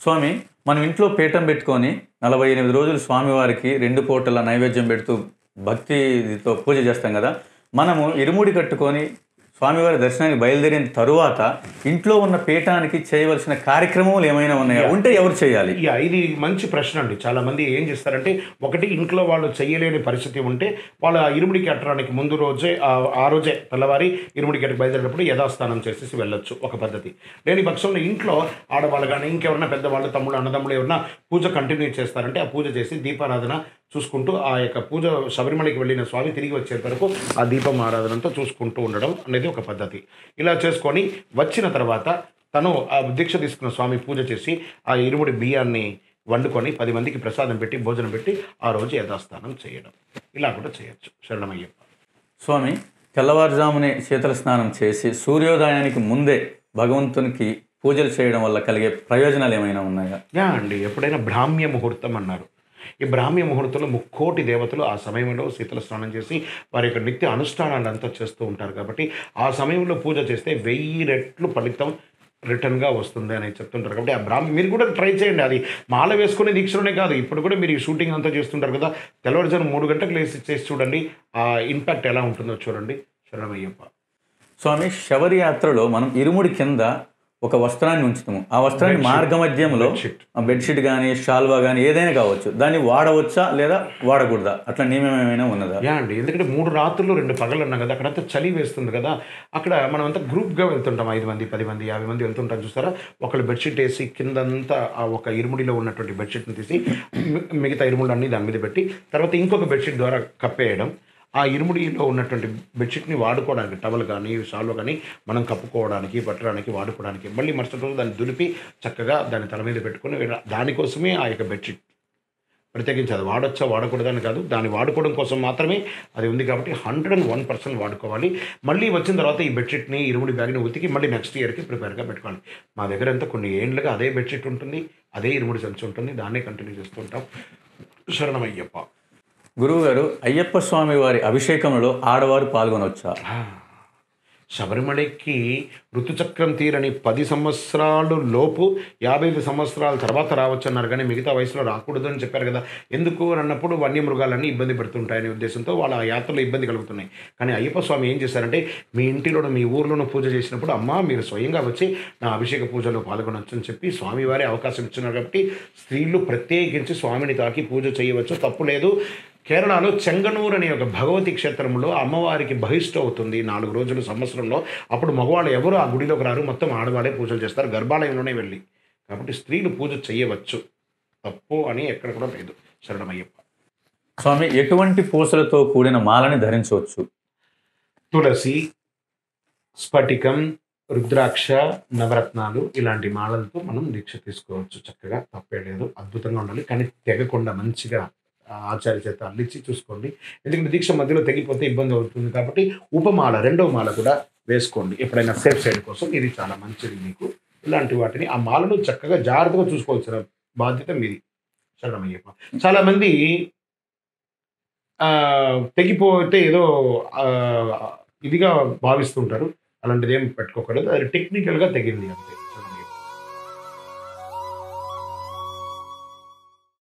స్వామి మనం ఇంట్లో పీఠం పెట్టుకొని నలభై ఎనిమిది రోజులు స్వామివారికి రెండు పూటల నైవేద్యం పెడుతూ భక్తితో పూజ చేస్తాం కదా మనము ఇరుముడి కట్టుకొని స్వామివారి దర్శనానికి బయలుదేరిన తరువాత ఇంట్లో ఉన్న పీఠానికి చేయవలసిన కార్యక్రమాలు ఏమైనా ఉన్నాయా ఉంటే ఎవరు చేయాలి యా ఇది మంచి ప్రశ్న అండి చాలా మంది ఏం చేస్తారంటే ఒకటి ఇంట్లో వాళ్ళు చేయలేని పరిస్థితి ఉంటే వాళ్ళ ఆ ఇరుముడి కట్టడానికి ముందు రోజే ఆ- ఆ రోజే తెల్లవారి ఇరుముడి కట్టకి బయలుదేరినప్పుడు యథాస్థానం చేసేసి వెళ్ళొచ్చు ఒక పద్ధతి లేని పక్షంలో ఇంట్లో ఆడవాళ్ళు కానీ ఇంకెవరన్నా పెద్దవాళ్ళు తమ్ముళ్ళు అన్నదమ్ముళ్ళు ఎవరన్నా పూజ కంటిన్యూ చేస్తారంటే ఆ పూజ చేసి దీపారాధన చూసుకుంటూ ఆ యొక్క పూజ శబరిమలకి వెళ్ళిన స్వామి తిరిగి వచ్చే వరకు ఆ దీపం ఆరాధనంతో చూసుకుంటూ ఉండడం అనేది ఒక పద్ధతి ఇలా చేసుకొని వచ్చిన తర్వాత తను ఆ దీక్ష తీసుకున్న స్వామి పూజ చేసి ఆ ఇరుముడి బియ్యాన్ని వండుకొని పది మందికి ప్రసాదం పెట్టి భోజనం పెట్టి ఆ రోజు యథాస్థానం చేయడం ఇలా కూడా చేయొచ్చు శరణమయ్యప్ప స్వామి తెల్లవారుజామునే శీతల స్నానం చేసి సూర్యోదయానికి ముందే భగవంతునికి పూజలు చేయడం వల్ల కలిగే ప్రయోజనాలు ఏమైనా ఉన్నాయా యా అండి ఎప్పుడైనా బ్రాహ్మ్య ముహూర్తం అన్నారు ఈ బ్రాహ్మ్య ముహూర్తంలో ముక్కోటి దేవతలు ఆ సమయంలో శీతల స్నానం చేసి వారి యొక్క నిత్య అనుష్ఠానాలు అంతా చేస్తూ ఉంటారు కాబట్టి ఆ సమయంలో పూజ చేస్తే వెయ్యి రెట్లు ఫలితం రిటర్న్గా వస్తుంది అని చెప్తుంటారు కాబట్టి ఆ బ్రాహ్మి మీరు కూడా ట్రై చేయండి అది మాల వేసుకునే దీక్షలోనే కాదు ఇప్పుడు కూడా మీరు ఈ షూటింగ్ అంతా చేస్తుంటారు కదా తెల్లవారుజాము మూడు గంటలకు లేసి చేసి చూడండి ఆ ఇంపాక్ట్ ఎలా ఉంటుందో చూడండి శరణమయ్యప్ప స్వామి శబరి యాత్రలో మనం ఇరుముడి కింద ఒక వస్త్రాన్ని ఉంచుతాము ఆ వస్త్రాన్ని మార్గ మధ్యంలో Bedsheet. ఆ బెడ్షీట్ కానీ షాల్వా కానీ ఏదైనా కావచ్చు దాన్ని వాడవచ్చా లేదా వాడకూడదా అట్లా నియమం ఏమైనా ఉన్నదా యా అండి ఎందుకంటే మూడు రాత్రులు రెండు పగలు ఉన్నాం కదా అక్కడంతా చలి వేస్తుంది కదా అక్కడ మనం అంతా గ్రూప్గా వెళ్తుంటాం ఐదు మంది పది మంది యాభై మంది వెళ్తుంటాం చూస్తారా ఒకళ్ళు బెడ్షీట్ వేసి కిందంతా ఆ ఒక ఇరుముడిలో ఉన్నటువంటి బెడ్షీట్ని తీసి మి- మిగతా ఇరుముళ్ళు అన్ని దాని మీద పెట్టి తర్వాత ఇంకొక బెడ్షీట్ ద్వారా కప్పేయడం ఆ ఇరుముడిలో ఉన్నటువంటి బెడ్షీట్ని వాడుకోవడానికి టవల్ కానీ షాల్వ కానీ మనం కప్పుకోవడానికి పట్టడానికి వాడుకోవడానికి మళ్ళీ మరుసటి రోజు దాన్ని దులిపి చక్కగా దాన్ని తల మీద పెట్టుకొని వెళ్ళ- దానికోసమే ఆ యొక్క బెడ్షీట్ ప్రత్యేకించి అది వాడొచ్చా వాడకూడదని కాదు దాన్ని వాడుకోవడం కోసం మాత్రమే అది ఉంది కాబట్టి హండ్రెడ్ అండ్ వన్ పర్సెంట్ వాడుకోవాలి మళ్ళీ వచ్చిన తర్వాత ఈ బెడ్షీట్ని ఇరుముడి బ్యాగ్ని ఉతికి మళ్ళీ నెక్స్ట్ ఇయర్కి ప్రిపేర్గా పెట్టుకోవాలి మా దగ్గర అంతా కొన్ని ఏండ్లుగా అదే బెడ్షీట్ ఉంటుంది అదే ఇరుముడి సంచి ఉంటుంది దాన్నే కంటిన్యూ చేస్తుంటాం శరణమయ్యప్ప గురువు గారు అయ్యప్ప స్వామి వారి అభిషేకంలో ఆడవారు పాల్గొనవచ్చా శబరిమలకి ఋతుచక్రం తీరని పది సంవత్సరాలు లోపు యాభై ఐదు సంవత్సరాల తర్వాత రావచ్చు అన్నారు కానీ మిగతా వయసులో రాకూడదు అని చెప్పారు కదా ఎందుకు అని అన్నప్పుడు వన్యమృగాలన్నీ ఇబ్బంది పెడుతుంటాయనే ఉద్దేశంతో వాళ్ళ ఆ యాత్రలో ఇబ్బంది కలుగుతున్నాయి కానీ అయ్యప్ప స్వామి ఏం చేశారంటే మీ ఇంటిలోనూ మీ ఊర్లోనూ పూజ చేసినప్పుడు అమ్మ మీరు స్వయంగా వచ్చి నా అభిషేక పూజలో పాల్గొనొచ్చు అని చెప్పి స్వామివారి అవకాశం ఇచ్చినారు కాబట్టి స్త్రీలు ప్రత్యేకించి స్వామిని తాకి పూజ చేయవచ్చు తప్పు లేదు కేరళలో చెంగనూరు అనే ఒక భగవతి క్షేత్రంలో అమ్మవారికి బహిష్ట అవుతుంది నాలుగు రోజులు సంవత్సరంలో అప్పుడు మగవాళ్ళు ఎవరు ఆ గుడిలోకి రారు మొత్తం ఆడవాళ్ళే పూజలు చేస్తారు గర్భాలయంలోనే వెళ్ళి కాబట్టి స్త్రీలు పూజ చేయవచ్చు తప్పు అని ఎక్కడ కూడా లేదు శరణమయ్యప్ప స్వామి ఎటువంటి పూసలతో కూడిన మాలని ధరించవచ్చు తులసి స్ఫటికం రుద్రాక్ష నవరత్నాలు ఇలాంటి మాలలతో మనం దీక్ష తీసుకోవచ్చు చక్కగా తప్పే లేదు అద్భుతంగా ఉండాలి కానీ తెగకుండా మంచిగా ఆ, ఆచార్య చేత అల్లించి చూసుకోండి ఎందుకంటే దీక్ష మధ్యలో తెగిపోతే ఇబ్బంది అవుతుంది కాబట్టి ఉపమాల రెండవ మాల కూడా వేసుకోండి ఎప్పుడైనా సేఫ్ సైడ్ కోసం ఇది చాలా మంచిది మీకు ఇలాంటి వాటిని ఆ మాలను చక్కగా జాగ్రత్తగా చూసుకోవాల్సిన బాధ్యత మీది శరణమయ్యప్ప చాలామంది ఆ, తెగిపోతే ఏదో ఆ, ఇదిగా భావిస్తుంటారు అలాంటిది ఏం పెట్టుకోకూడదు అది టెక్నికల్గా తెగింది అంతే